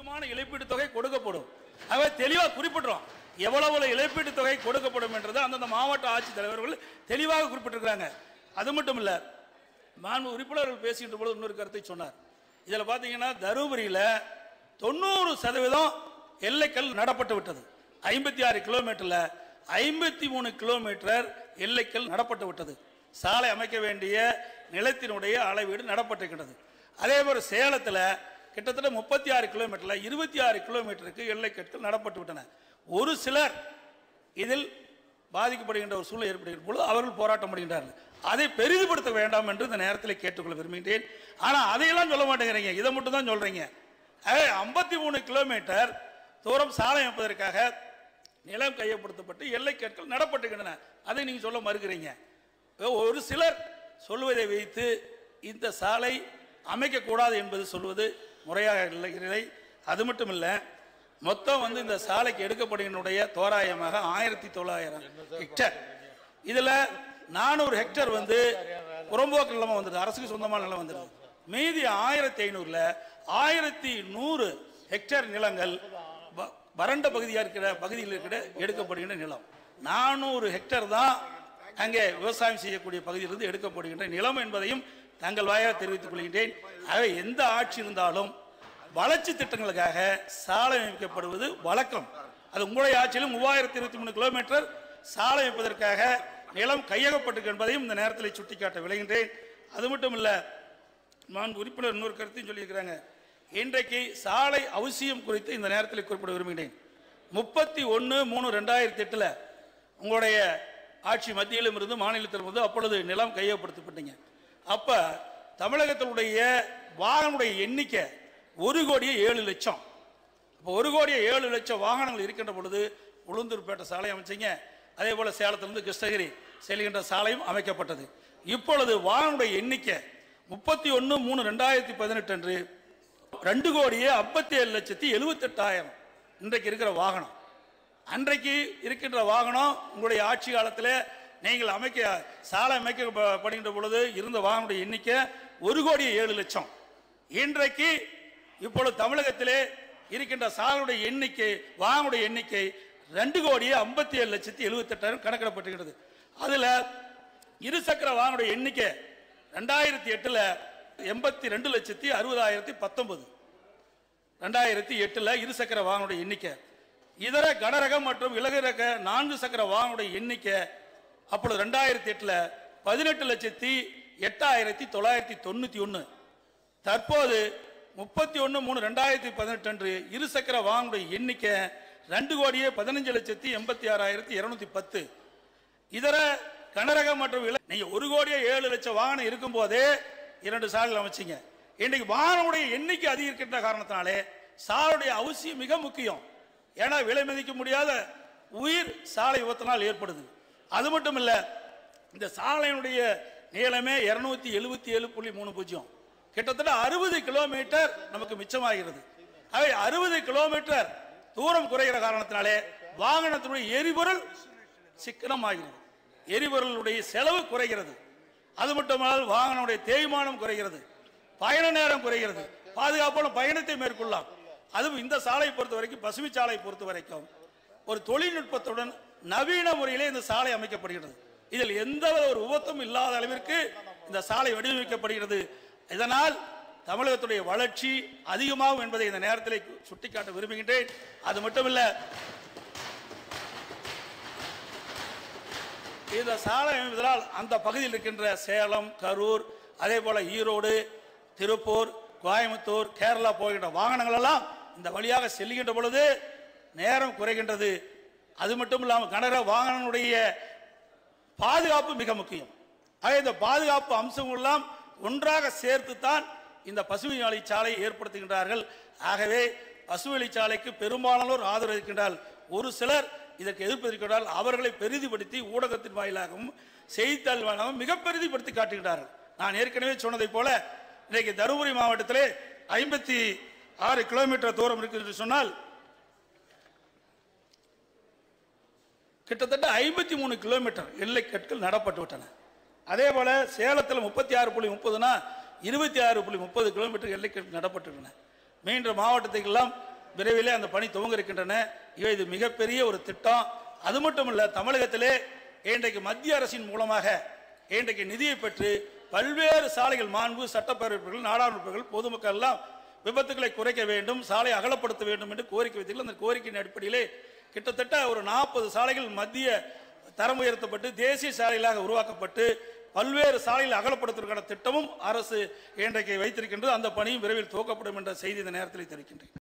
அதிகமான இழப்பீட்டுத் தொகை கொடுக்கப்படும் ஆகவே தெளிவாக குறிப்பிடுறோம் எவ்வளவு இழப்பீட்டுத் தொகை கொடுக்கப்படும் என்றது அந்தந்த மாவட்ட ஆட்சித்தலைவர்கள் தெளிவாக குறிப்பிட்டிருக்கிறாங்க அது மட்டும் இல்லை மாண்பு உறுப்பினர்கள் பேசுகின்ற பொழுது இன்னொரு கருத்தை சொன்னார் இதில் பார்த்தீங்கன்னா தருமபுரியில் தொண்ணூறு சதவீதம் எல்லைக்கல் நடப்பட்டு விட்டது ஐம்பத்தி ஆறு கிலோமீட்டரில் ஐம்பத்தி மூணு கிலோமீட்டர் எல்லைக்கல் நடப்பட்டு விட்டது சாலை அமைக்க வேண்டிய நிலத்தினுடைய அளவீடு நடப்பட்டிருக்கிறது அதே போல் சேலத்தில் கிட்டத்தட்ட முப்பத்தி ஆறு கிலோமீட்டரில் இருபத்தி ஆறு கிலோமீட்டருக்கு எல்லைக்கற்கள் நடப்பட்டு விட்டன ஒரு சிலர் இதில் பாதிக்கப்படுகின்ற ஒரு சூழ்நிலை ஏற்படுகின்ற பொழுது அவர்கள் போராட்டம் பண்ணுகின்றார்கள் அதை பெரிதுபடுத்த வேண்டாம் என்று இந்த நேரத்தில் கேட்டுக்கொள்ள விரும்புகின்றேன் ஆனால் அதையெல்லாம் சொல்ல மாட்டேங்கிறீங்க இதை மட்டும் தான் சொல்றீங்க ஐம்பத்தி மூணு கிலோமீட்டர் தூரம் சாலை அமைப்பதற்காக நிலம் கையப்படுத்தப்பட்டு எல்லை கற்கள் நடப்பட்டுகின்றன அதை நீங்க சொல்ல மறுக்கிறீங்க ஒரு சிலர் சொல்வதை வைத்து இந்த சாலை அமைக்கக்கூடாது என்பது சொல்வது முறையாக இல்லை இல்லை அது மட்டும் இல்லை மொத்தம் வந்து இந்த சாலைக்கு எடுக்கப்படுகின்ற தோராயமாக ஆயிரத்தி தொள்ளாயிரம் ஹெக்டர் இதுல நானூறு ஹெக்டர் வந்து புறம்போக்கு நிலமா வந்துடுது அரசுக்கு சொந்தமான நிலம் வந்துடுது மீதி ஆயிரத்தி ஐநூறுல ஆயிரத்தி நூறு ஹெக்டேர் நிலங்கள் வ- வறண்ட பகுதியாக இருக்கிற பகுதியில் இருக்கிற எடுக்கப்படுகின்ற நிலம் நானூறு ஹெக்டேர் தான் அங்கே விவசாயம் செய்யக்கூடிய பகுதியிலிருந்து எடுக்கப்படுகின்ற நிலம் என்பதையும் தங்கள் வாயாக தெரிவித்துக் கொள்கின்றேன் ஆகவே எந்த ஆட்சி இருந்தாலும் வளர்ச்சி திட்டங்களுக்காக சாலை அமைக்கப்படுவது வழக்கம் அது உங்களுடைய ஆட்சியிலும் மூவாயிரத்தி இருபத்தி மூணு கிலோமீட்டர் சாலை அமைப்பதற்காக நிலம் கையகப்பட்டிருக்கு என்பதையும் இந்த நேரத்தில் சுட்டிக்காட்ட விளைகின்றேன் அது மட்டும் இல்லை நான் உறுப்பினர் இன்னொரு கருத்தையும் சொல்லியிருக்கிறாங்க இன்றைக்கு சாலை அவசியம் குறித்து இந்த நேரத்தில் குறிப்பிட விரும்புகிறேன் முப்பத்தி ஒன்று மூணு ரெண்டாயிரத்தி எட்டில் உங்களுடைய ஆட்சி மத்தியிலும் இருந்து மாநிலத்திலும் இருந்து அப்பொழுது நிலம் கையகப்படுத்தப்பட்டீங்க அப்போ தமிழகத்தினுடைய வாகனுடைய எண்ணிக்கை ஒரு கோடியே ஏழு லட்சம் இப்போ ஒரு கோடியே ஏழு லட்சம் வாகனங்கள் இருக்கின்ற பொழுது உளுந்தூர்பேட்டை சாலை அமைச்சீங்க அதே போல சேலத்திலிருந்து கிருஷ்ணகிரி செல்கின்ற சாலையும் அமைக்கப்பட்டது இப்பொழுது வாகனுடைய எண்ணிக்கை முப்பத்தி ஒன்று மூணு ரெண்டாயிரத்தி பதினெட்டு அன்று ரெண்டு கோடியே ஐம்பத்தி ஏழு லட்சத்தி எழுபத்தெட்டாயிரம் இன்றைக்கு இருக்கிற வாகனம் அன்றைக்கு இருக்கின்ற வாகனம் உங்களுடைய ஆட்சி காலத்தில் நீங்கள் அமைக்க சாலை அமைக்கப்படுகின்ற பொழுது இருந்த வாகனுடைய எண்ணிக்கை ஒரு கோடி ஏழு லட்சம் இன்றைக்கு இப்பொழுது தமிழகத்திலே இருக்கின்ற சாலையுடைய எண்ணிக்கை வாகனுடைய எண்ணிக்கை ரெண்டு கோடியே ஐம்பத்தி ஏழு லட்சத்தி எழுபத்தெட்டாயிரம் கணக்கிடப்பட்டிருக்கிறது அதில் இருசக்கர வாகனுடைய எண்ணிக்கை ரெண்டாயிரத்தி எட்டில் எண்பத்தி ரெண்டு லட்சத்தி அறுபதாயிரத்தி பத்தொன்பது ரெண்டாயிரத்தி எட்டில் இருசக்கர வாகனுடைய எண்ணிக்கை இதர கனரகம் மற்றும் இலகு ரக நான்கு சக்கர வாகனுடைய எண்ணிக்கை அப்பொழுது ரெண்டாயிரத்தி எட்டில் பதினெட்டு லட்சத்தி எட்டாயிரத்தி தொள்ளாயிரத்தி தொண்ணூற்றி ஒன்று தற்போது முப்பத்தி ஒன்று மூணு ரெண்டாயிரத்தி பதினெட்டு அன்று இருசக்கர வாகனுடைய எண்ணிக்கை ரெண்டு கோடியே பதினஞ்சு லட்சத்தி எண்பத்தி ஆறாயிரத்தி இருநூத்தி பத்து இதர கனரக மற்றும் இல நீங்க ஒரு கோடியே ஏழு லட்சம் வாகனம் இருக்கும் போதே இரண்டு சாலைகள் அமைச்சீங்க இன்னைக்கு வாகனமுடைய எண்ணிக்கை அதிகரிக்கின்ற காரணத்தினாலே சாலையுடைய அவசியம் மிக முக்கியம் ஏன்னா விலை மதிக்க முடியாத உயிர் சாலை விபத்தினால் ஏற்படுது அது மட்டும் இல்ல இந்த சாலையினுடைய நீளமே இருநூத்தி எழுபத்தி ஏழு புள்ளி மூணு பூஜ்ஜியம் கிட்டத்தட்ட அறுபது கிலோமீட்டர் நமக்கு மிச்சமாகிறது அவை அறுபது கிலோமீட்டர் தூரம் குறைகிற காரணத்தினாலே வாகனத்தினுடைய எரிபொருள் சிக்கனமாகிறது எரிபொருளுடைய செலவு குறைகிறது அது மட்டுமல்லாமல் வாகனனுடைய தேய்மானம் குறைகிறது பயண நேரம் குறைகிறது பாதுகாப்பான பயணத்தை மேற்கொள்ளலாம் அதுவும் இந்த சாலை பொறுத்த வரைக்கும் பசுமை சாலை பொறுத்த வரைக்கும் ஒரு தொழில்நுட்பத்துடன் நவீன முறையிலே இந்த சாலை அமைக்கப்படுகிறது இதில் எந்த ஒரு விபத்தும் இல்லாத அளவிற்கு இந்த சாலை வடிவமைக்கப்படுகிறது இதனால் தமிழகத்துடைய வளர்ச்சி அதிகமாகும் என்பதை இந்த நேரத்தில் சுட்டிக்காட்ட விரும்புகின்றேன் அது மட்டுமில்ல இந்த சாலை அமைவதால் அந்த பகுதியில் இருக்கின்ற சேலம் கரூர் அதே போல ஈரோடு திருப்பூர் கோயம்புத்தூர் கேரளா போகின்ற வாகனங்கள் எல்லாம் இந்த வழியாக செல்லுகின்ற பொழுது நேரம் குறைகின்றது அது மட்டும் இல்லாமல் கனரக வாகனங்களுடைய பாதுகாப்பு மிக முக்கியம் ஆக இந்த பாதுகாப்பு அம்சங்கள் எல்லாம் ஒன்றாக சேர்த்து தான் இந்த பசுமை வழி சாலையை ஏற்படுத்துகின்றார்கள் ஆகவே பசுவழி சாலைக்கு பெரும்பாலானோர் ஆதரவு இருக்கின்றால் ஒரு சிலர் இதற்கு எதிர்ப்பு இருக்கின்றால் அவர்களை பெரிதிப்படுத்தி ஊடகத்தின் வாயிலாகவும் செய்தித்தாள் வாயிலாகவும் மிக பெரிதிப்படுத்தி காட்டுகின்றார்கள் நான் ஏற்கனவே சொன்னதைப் போல இன்றைக்கு தருமபுரி மாவட்டத்திலே ஐம்பத்தி ஆறு கிலோமீட்டர் தூரம் இருக்கு என்று சொன்னால் கிட்டத்தட்ட ஐம்பத்தி மூணு கிலோமீட்டர் எல்லை கற்கள் நடப்பட்டு விட்டன அதே போல சேலத்தில் முப்பத்தி ஆறு புள்ளி முப்பதுனா இருபத்தி ஆறு புள்ளி முப்பது கிலோமீட்டர் எல்லை கற்கள் நடப்பட்டுள்ளன மீண்டும் மாவட்டத்துக்கெல்லாம் விரைவிலே அந்த பணி துவங்க இருக்கின்றன இவை இது மிகப்பெரிய ஒரு திட்டம் அது மட்டும் இல்ல தமிழகத்திலே இன்றைக்கு மத்திய அரசின் மூலமாக இன்றைக்கு நிதியை பெற்று பல்வேறு சாலைகள் மாண்பு சட்டப்பேரவைகள் நாடாளுமன்றங்கள் பொதுமக்கள் எல்லாம் விபத்துகளை குறைக்க வேண்டும் சாலை அகலப்படுத்த வேண்டும் என்று கோரிக்கை வைத்தீர்கள் அந்த கோரிக்கையின் அடிப்படையிலே கிட்டத்தட்ட ஒரு நாற்பது சாலைகள் மத்திய தரம் உயர்த்தப்பட்டு தேசிய சாலைகளாக உருவாக்கப்பட்டு பல்வேறு சாலைகள் அகலப்படுத்துவதற்கான திட்டமும் அரசு இன்றைக்கு வைத்திருக்கின்றது அந்த பணியும் விரைவில் துவக்கப்படும் என்ற செய்தி இந்த நேரத்தில் தெரிவிக்கின்றேன்